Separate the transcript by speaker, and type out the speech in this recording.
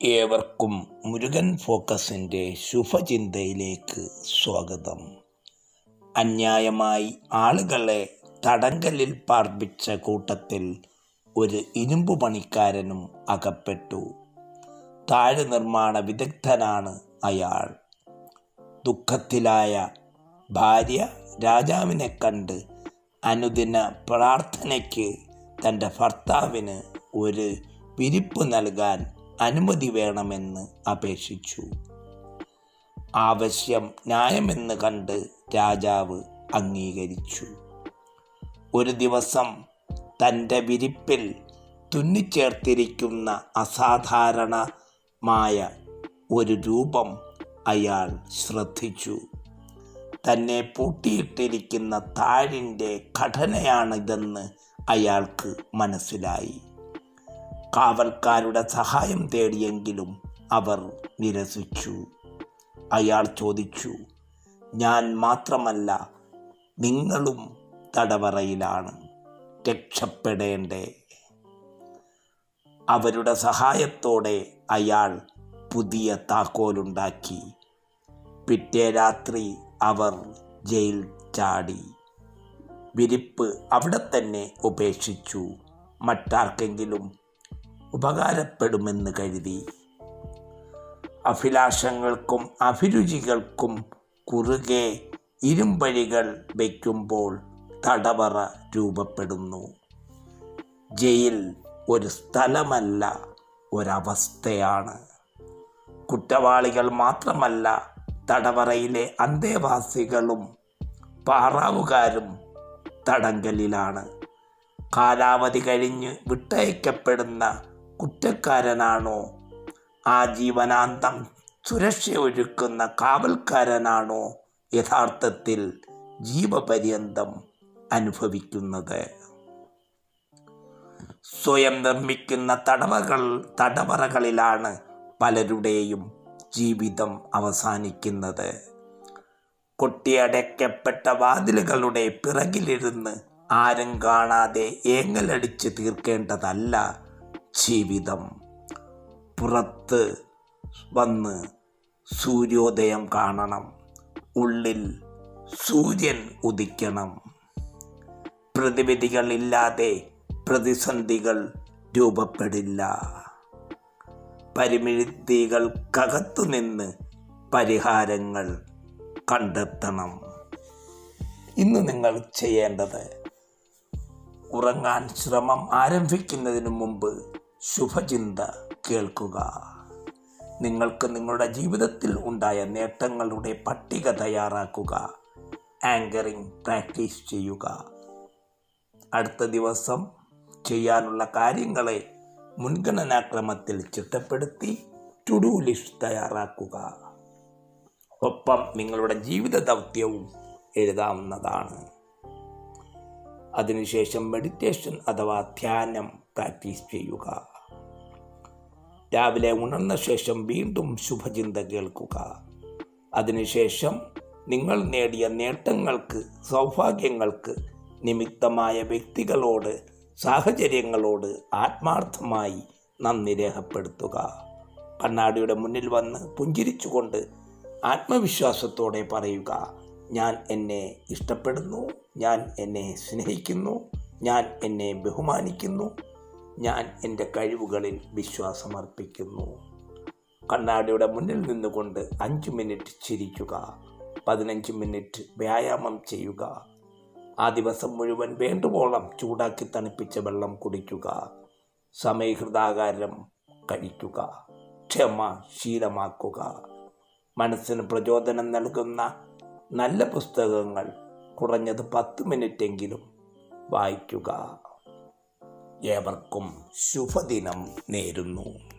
Speaker 1: ഏവർക്കും മുരുകൻ ഫോക്കസിൻ്റെ ശുഭചിന്തയിലേക്ക് സ്വാഗതം അന്യായമായി ആളുകളെ തടങ്കലിൽ പാർപ്പിച്ച കൂട്ടത്തിൽ ഒരു ഇരുമ്പു പണിക്കാരനും അകപ്പെട്ടു താഴ് നിർമ്മാണ വിദഗ്ധനാണ് അയാൾ ദുഃഖത്തിലായ ഭാര്യ രാജാവിനെ കണ്ട് അനുദിന പ്രാർത്ഥനയ്ക്ക് തൻ്റെ ഭർത്താവിന് ഒരു വിരിപ്പ് നൽകാൻ അനുമതി വേണമെന്ന് അപേക്ഷിച്ചു ആവശ്യം ന്യായമെന്ന് കണ്ട് രാജാവ് അംഗീകരിച്ചു ഒരു ദിവസം തൻ്റെ വിരിപ്പിൽ തുന്നിച്ചേർത്തിരിക്കുന്ന അസാധാരണമായ ഒരു രൂപം അയാൾ ശ്രദ്ധിച്ചു തന്നെ പൂട്ടിയിട്ടിരിക്കുന്ന താഴിൻ്റെ ഘടനയാണിതെന്ന് അയാൾക്ക് മനസ്സിലായി കാവൽക്കാരുടെ സഹായം തേടിയെങ്കിലും അവർ നിരസിച്ചു അയാൾ ചോദിച്ചു ഞാൻ മാത്രമല്ല നിങ്ങളും തടവറയിലാണ് രക്ഷപ്പെടേണ്ടേ അവരുടെ സഹായത്തോടെ അയാൾ പുതിയ താക്കോലുണ്ടാക്കി പിറ്റേ രാത്രി അവർ ജയിൽ ചാടി വിരിപ്പ് അവിടെ തന്നെ ഉപേക്ഷിച്ചു മറ്റാർക്കെങ്കിലും ഉപകാരപ്പെടുമെന്ന് കരുതി അഭിലാഷങ്ങൾക്കും അഭിരുചികൾക്കും കുറുകെ ഇരുമ്പഴികൾ വയ്ക്കുമ്പോൾ തടവറ രൂപപ്പെടുന്നു ജയിൽ ഒരു സ്ഥലമല്ല ഒരവസ്ഥയാണ് കുറ്റവാളികൾ മാത്രമല്ല തടവറയിലെ അന്തേവാസികളും പാറാവുകാരും തടങ്കലിലാണ് കാലാവധി കഴിഞ്ഞ് വിട്ടയക്കപ്പെടുന്ന കുറ്റക്കാരനാണോ ആജീവനാന്തം സുരക്ഷ ഒരുക്കുന്ന കാവൽക്കാരനാണോ യഥാർത്ഥത്തിൽ ജീവപര്യന്തം അനുഭവിക്കുന്നത് സ്വയം നിർമ്മിക്കുന്ന തടവകൾ തടവറകളിലാണ് പലരുടെയും ജീവിതം അവസാനിക്കുന്നത് കൊട്ടിയടയ്ക്കപ്പെട്ട വാതിലുകളുടെ പിറകിലിരുന്ന് ആരും കാണാതെ ഏങ്ങലടിച്ച് തീർക്കേണ്ടതല്ല ജീവിതം പുറത്ത് വന്ന് സൂര്യോദയം കാണണം ഉള്ളിൽ സൂര്യൻ ഉദിക്കണം പ്രതിവിധികളില്ലാതെ പ്രതിസന്ധികൾ രൂപപ്പെടില്ല പരിമിതികൾക്കകത്തു നിന്ന് പരിഹാരങ്ങൾ കണ്ടെത്തണം ഇന്ന് നിങ്ങൾ ചെയ്യേണ്ടത് ഉറങ്ങാൻ ശ്രമം ആരംഭിക്കുന്നതിന് മുമ്പ് ശുഭചിന്ത കേൾക്കുക നിങ്ങൾക്ക് നിങ്ങളുടെ ജീവിതത്തിൽ ഉണ്ടായ നേട്ടങ്ങളുടെ പട്ടിക തയ്യാറാക്കുക ആങ്കറിംഗ് പ്രാക്ടീസ് ചെയ്യുക അടുത്ത ദിവസം ചെയ്യാനുള്ള കാര്യങ്ങളെ മുൻഗണനാക്രമത്തിൽ ചിട്ടപ്പെടുത്തി ടു ഡു ലിസ്റ്റ് തയ്യാറാക്കുക ഒപ്പം നിങ്ങളുടെ ജീവിത ദൗത്യവും എഴുതാവുന്നതാണ് അതിനുശേഷം മെഡിറ്റേഷൻ അഥവാ ധ്യാനം പ്രാക്ടീസ് ചെയ്യുക രാവിലെ ഉണർന്ന ശേഷം വീണ്ടും ശുഭചിന്ത കേൾക്കുക അതിനുശേഷം നിങ്ങൾ നേടിയ നേട്ടങ്ങൾക്ക് സൗഭാഗ്യങ്ങൾക്ക് നിമിത്തമായ വ്യക്തികളോട് സാഹചര്യങ്ങളോട് ആത്മാർത്ഥമായി നന്ദി രേഖപ്പെടുത്തുക കണ്ണാടിയുടെ മുന്നിൽ വന്ന് പുഞ്ചിരിച്ചുകൊണ്ട് ആത്മവിശ്വാസത്തോടെ പറയുക ഞാൻ എന്നെ ഇഷ്ടപ്പെടുന്നു ഞാൻ എന്നെ സ്നേഹിക്കുന്നു ഞാൻ എന്നെ ബഹുമാനിക്കുന്നു ഞാൻ എൻ്റെ കഴിവുകളിൽ വിശ്വാസമർപ്പിക്കുന്നു കണ്ണാടിയുടെ മുന്നിൽ നിന്നുകൊണ്ട് അഞ്ച് മിനിറ്റ് ചിരിക്കുക പതിനഞ്ച് മിനിറ്റ് വ്യായാമം ചെയ്യുക ആ ദിവസം മുഴുവൻ വേണ്ടുവോളം ചൂടാക്കി തണുപ്പിച്ച വെള്ളം കുടിക്കുക സമയഹൃതാകാരം കഴിക്കുക ക്ഷമ ശീലമാക്കുക മനസ്സിന് പ്രചോദനം നൽകുന്ന നല്ല പുസ്തകങ്ങൾ കുറഞ്ഞത് പത്ത് മിനിറ്റെങ്കിലും വായിക്കുക ഏവർക്കും ശുഭദിനം നേരുന്നു